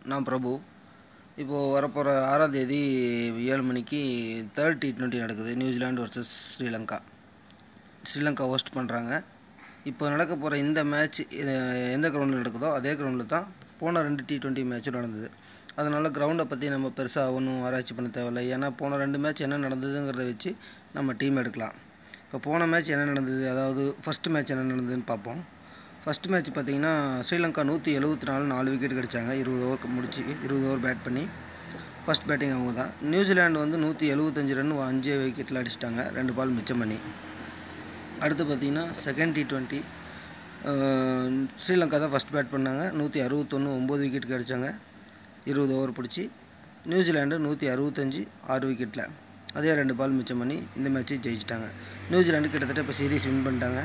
நான் பிரபு இப்போது வரப்போகிற ஆறாம் தேதி ஏழு மணிக்கு தேர்ட் டி ட்வெண்ட்டி நடக்குது New Zealand versus Sri Lanka Sri Lanka host பண்ணுறாங்க இப்போ நடக்க போகிற இந்த மேட்ச் எந்த கிரவுண்டில் நடக்குதோ அதே கிரவுண்டில் தான் போன ரெண்டு டி ட்வெண்ட்டி மேட்சும் நடந்தது அதனால் கிரவுண்டை பற்றி நம்ம பெருசாக ஒன்றும் ஆராய்ச்சி பண்ண தேவையில்லை ஏன்னா போன ரெண்டு மேட்ச் என்ன நடந்ததுங்கிறத வச்சு நம்ம டீம் எடுக்கலாம் இப்போ போன மேட்ச் என்ன நடந்தது அதாவது ஃபஸ்ட்டு மேட்ச் என்ன நடந்ததுன்னு பார்ப்போம் ஃபஸ்ட்டு மேட்ச் பார்த்தீங்கன்னா ஸ்ரீலங்கா நூற்றி எழுபத்தி நாலு நாலு விக்கெட் கிடச்சாங்க இருபது ஓவர் முடிச்சு இருபது ஓவர் பேட் பண்ணி ஃபஸ்ட் பேட்டிங் அவங்க தான் நியூசிலாந்து வந்து நூற்றி எழுபத்தஞ்சு ரன் அஞ்சு விக்கெட்டில் அடிச்சிட்டாங்க ரெண்டு பால் மிச்சம் பண்ணி அடுத்து பார்த்தீங்கன்னா செகண்ட் டி ட்வெண்ட்டி ஸ்ரீலங்கா தான் ஃபஸ்ட் பேட் பண்ணாங்க நூற்றி அறுபத்தொன்று ஒம்பது விக்கெட் கிடச்சாங்க இருபது ஓவர் பிடிச்சி நியூசிலாண்டு நூற்றி அறுபத்தஞ்சி ஆறு விக்கெட்டில் அதே ரெண்டு பால் மிச்சம் பண்ணி இந்த மேட்ச்சை ஜெயிச்சிட்டாங்க நியூசிலாண்டு கிட்டத்தட்ட இப்போ சீரீஸ் வின் பண்ணிட்டாங்க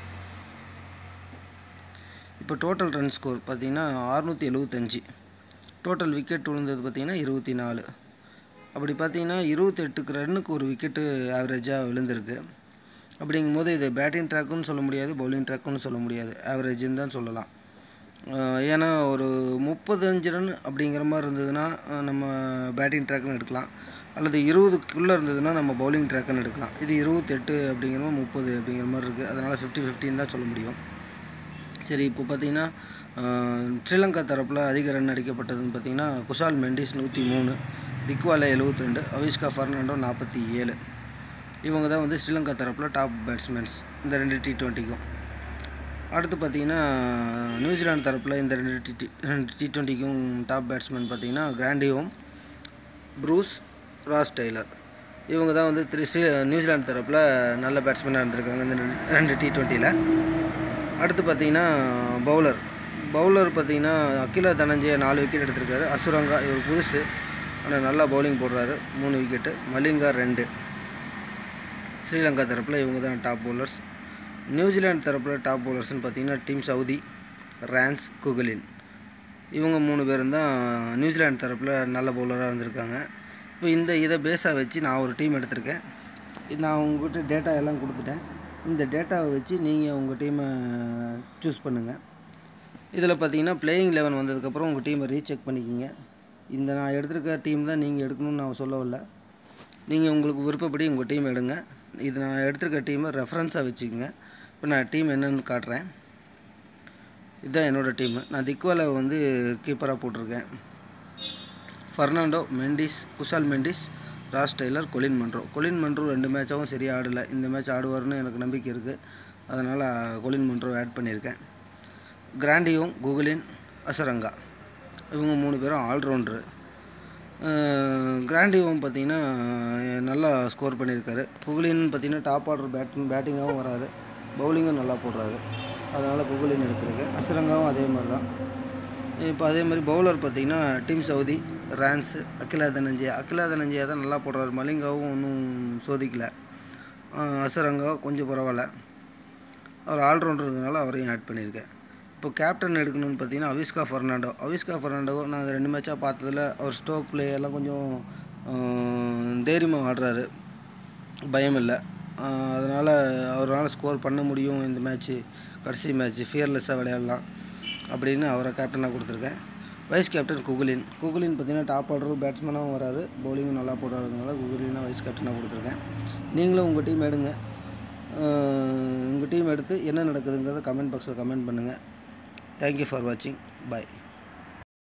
இப்போ டோட்டல் ரன் ஸ்கோர் பார்த்தீங்கன்னா அறுநூற்றி எழுபத்தஞ்சி டோட்டல் விக்கெட் விழுந்தது பார்த்தீங்கன்னா இருபத்தி நாலு அப்படி பார்த்தீங்கன்னா இருபத்தெட்டுக்கு ரன்னுக்கு ஒரு விக்கெட்டு ஆவரேஜாக விழுந்திருக்கு அப்படிங்கும்போது இது பேட்டிங் ட்ராக்குன்னு சொல்ல முடியாது பவுலிங் ட்ராக்குன்னு சொல்ல முடியாது ஆவரேஜுன்னு தான் சொல்லலாம் ஏன்னா ஒரு முப்பத்தஞ்சு ரன் அப்படிங்கிற மாதிரி இருந்ததுன்னா நம்ம பேட்டிங் ட்ராக்குன்னு எடுக்கலாம் அல்லது இருபதுக்குள்ளே இருந்ததுன்னா நம்ம பவுலிங் ட்ராக்குன்னு எடுக்கலாம் இது இருபத்தெட்டு அப்படிங்கிற மாதிரி முப்பது அப்படிங்கிற மாதிரி இருக்குது அதனால் ஃபிஃப்டி ஃபிஃப்டின்னு தான் சொல்ல முடியும் சரி இப்போ பார்த்தீங்கன்னா ஸ்ரீலங்கா தரப்பில் அதிக ரன் அடிக்கப்பட்டதுன்னு பார்த்தீங்கன்னா குஷால் மெண்டிஸ் நூற்றி மூணு திக்வாலே எழுபத்தி ரெண்டு அவிஷ்கா ஃபர்னாண்டோ நாற்பத்தி ஏழு இவங்க தான் வந்து ஸ்ரீலங்கா தரப்பில் டாப் பேட்ஸ்மேன்ஸ் இந்த ரெண்டு டி ட்வெண்ட்டிக்கும் அடுத்து பார்த்தீங்கன்னா நியூசிலாந்து தரப்பில் இந்த ரெண்டு டி ரெண்டு டி ட்வெண்ட்டிக்கும் டாப் பேட்ஸ்மேன் பார்த்தீங்கன்னா கிராண்டியோம் ப்ரூஸ் ராஸ் டெய்லர் இவங்க தான் வந்து திரு ஸ்ரீ நியூசிலாந்து தரப்பில் நல்ல பேட்ஸ்மேனாக இருந்திருக்காங்க இந்த ரெண்டு டி ட்வெண்ட்டியில் அடுத்து பார்த்தீங்கன்னா பவுலர் பவுலர் பார்த்தீங்கன்னா அகிலா தனஞ்சய நாலு விக்கெட் எடுத்திருக்காரு அசுரங்கா இவர் புதுசு ஆனால் நல்லா பவுலிங் போடுறாரு மூணு விக்கெட்டு மலிங்கா ரெண்டு ஸ்ரீலங்கா தரப்பில் இவங்க தான் டாப் பவுலர்ஸ் நியூசிலாந்து தரப்பில் டாப் பவுலர்ஸ்னு பார்த்தீங்கன்னா டீம் சவுதி ரேன்ஸ் குகலின் இவங்க மூணு பேரும் தான் நியூசிலாந்து தரப்பில் நல்ல பவுலராக இருந்திருக்காங்க இப்போ இந்த இதை பேஸாக வச்சு நான் ஒரு டீம் எடுத்திருக்கேன் நான் உங்கள்கிட்ட டேட்டா எல்லாம் கொடுத்துட்டேன் இந்த டேட்டாவை வச்சு நீங்கள் உங்கள் டீமை சூஸ் பண்ணுங்கள் இதில் பார்த்தீங்கன்னா பிளேயிங் லெவன் வந்ததுக்கப்புறம் உங்கள் டீமை ரீசெக் பண்ணிக்கிங்க இந்த நான் எடுத்திருக்க டீம் தான் நீங்கள் எடுக்கணும்னு நான் சொல்லவில்லை நீங்கள் உங்களுக்கு விருப்பப்படி உங்கள் டீம் எடுங்க இது நான் எடுத்திருக்க டீமை ரெஃபரன்ஸாக வச்சுக்கோங்க இப்போ நான் டீம் என்னென்னு காட்டுறேன் இதுதான் என்னோடய டீமு நான் திக்வாலை வந்து கீப்பராக போட்டிருக்கேன் Fernando Mendis Kusal Mendis Ross Taylor Colin Munro Colin Munro ரெண்டு மேட்சாகவும் சரியாக ஆடலை இந்த மேட்ச் ஆடுவார்னு எனக்கு நம்பிக்கை இருக்குது அதனால் கொலின் மன்ரோ ஆட் பண்ணியிருக்கேன் கிராண்டியும் குகுலின் அசரங்கா இவங்க மூணு பேரும் ஆல்ரவுண்டரு கிராண்டியும் பார்த்திங்கன்னா நல்லா ஸ்கோர் பண்ணியிருக்காரு குகுலின் பார்த்திங்கன்னா டாப் ஆர்டர் பேட்டிங் பேட்டிங்காகவும் வராரு பவுலிங்கும் நல்லா போடுறாரு அதனால் குகுலின் எடுத்திருக்கேன் அசரங்காவும் அதே மாதிரி தான் இப்போ அதே மாதிரி பவுலர் பார்த்திங்கன்னா team Southee Rance Akila Dhananjaya Akila Dhananjaya தான் நல்லா போடுறாரு மலிங்காவும் ஒன்றும் சோதிக்கலை அசரங்கா கொஞ்சம் பரவாயில்ல அவர் ஆல்ரவுண்டருங்கனால அவரையும் ஆட் பண்ணியிருக்கேன் இப்போ கேப்டன் எடுக்கணும்னு பார்த்தீங்கன்னா அவிஸ்கா ஃபெர்னாண்டோ அவிஸ்கா ஃபெர்னாண்டோ நான் ரெண்டு மேட்சாக பார்த்ததில் அவர் ஸ்டோக் பிளே எல்லாம் கொஞ்சம் தைரியமாக ஆடுறாரு பயம் இல்லை அதனால் அவரால் ஸ்கோர் பண்ண முடியும் இந்த மேட்ச்சு கடைசி மேட்ச்சு ஃபியர்லெஸ்ஸாக விளையாடலாம் அப்படின்னு அவரை கேப்டனாக கொடுத்துருக்கேன் வைஸ் கேப்டன் குகுலின் குகுலின் பார்த்தீங்கன்னா டாப் ஆர்டர் பேட்ஸ்மேனாகவும் வராது பவுலிங்கும் நல்லா போடுறதுனால குகுலினாக வைஸ் கேப்டனாக கொடுத்துருக்கேன் நீங்களும் உங்கள் டீம் எடுங்க உங்கள் டீம் எடுத்து என்ன நடக்குதுங்கிறத கமெண்ட் பாக்ஸில் கமெண்ட் பண்ணுங்கள் தேங்க்யூ ஃபார் வாட்சிங் பாய்